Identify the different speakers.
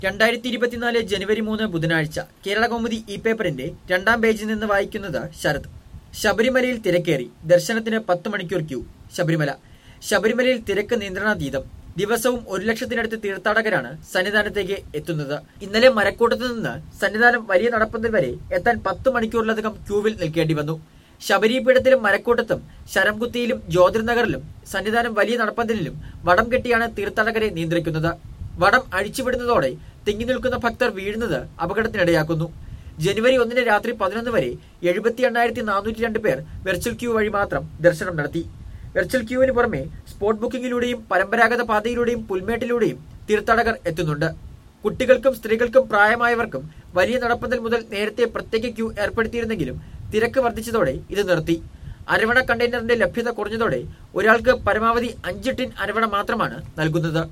Speaker 1: രണ്ടായിരത്തി ഇരുപത്തിനാല് ജനുവരി മൂന്ന് ബുധനാഴ്ച കേരള കൗമുദി ഇ പേപ്പറിന്റെ രണ്ടാം പേജിൽ നിന്ന് വായിക്കുന്നത് ശരത് ശബരിമലയിൽ തിരക്കേറി ദർശനത്തിന് പത്ത് മണിക്കൂർ ക്യൂ ശബരിമല ശബരിമലയിൽ തിരക്ക് നിയന്ത്രണാതീതം ദിവസവും ഒരു ലക്ഷത്തിനടുത്ത് തീർത്ഥാടകരാണ് സന്നിധാനത്തേക്ക് എത്തുന്നത് ഇന്നലെ മരക്കൂട്ടത്തു നിന്ന് സന്നിധാനം വലിയ നടപ്പന്തൽ വരെ എത്താൻ പത്ത് മണിക്കൂറിലധികം ക്യൂവിൽ നിൽക്കേണ്ടി വന്നു ശബരിപീഠത്തിലും മരക്കൂട്ടത്തും ശരംകുത്തിയിലും ജ്യോതിർനഗറിലും സന്നിധാനം വലിയ നടപ്പന്തലിലും വടം കെട്ടിയാണ് തീർത്ഥാടകരെ നിയന്ത്രിക്കുന്നത് വടം അഴിച്ചുവിടുന്നതോടെ തിങ്ങി നിൽക്കുന്ന ഭക്തർ വീഴുന്നത് അപകടത്തിനിടയാക്കുന്നു ജനുവരി ഒന്നിന് രാത്രി പതിനൊന്ന് വരെ എഴുപത്തി എണ്ണായിരത്തി നാനൂറ്റി രണ്ട് പേർ വെർച്വൽ ക്യൂ വഴി മാത്രം ദർശനം നടത്തി വെർച്വൽ ക്യൂവിന് പുറമെ സ്പോട്ട് ബുക്കിംഗിലൂടെയും പരമ്പരാഗത പാതയിലൂടെയും പുൽമേട്ടിലൂടെയും തീർത്ഥാടകർ എത്തുന്നുണ്ട് കുട്ടികൾക്കും സ്ത്രീകൾക്കും പ്രായമായവർക്കും വലിയ നടപ്പന്തൽ മുതൽ നേരത്തെ പ്രത്യേക ക്യൂ ഏർപ്പെടുത്തിയിരുന്നെങ്കിലും തിരക്ക് വർദ്ധിച്ചതോടെ ഇത് നിർത്തി അരവണ കണ്ടെയ്നറിന്റെ ലഭ്യത കുറഞ്ഞതോടെ ഒരാൾക്ക് പരമാവധി അഞ്ച് ടിൻ അരവണ മാത്രമാണ് നൽകുന്നത്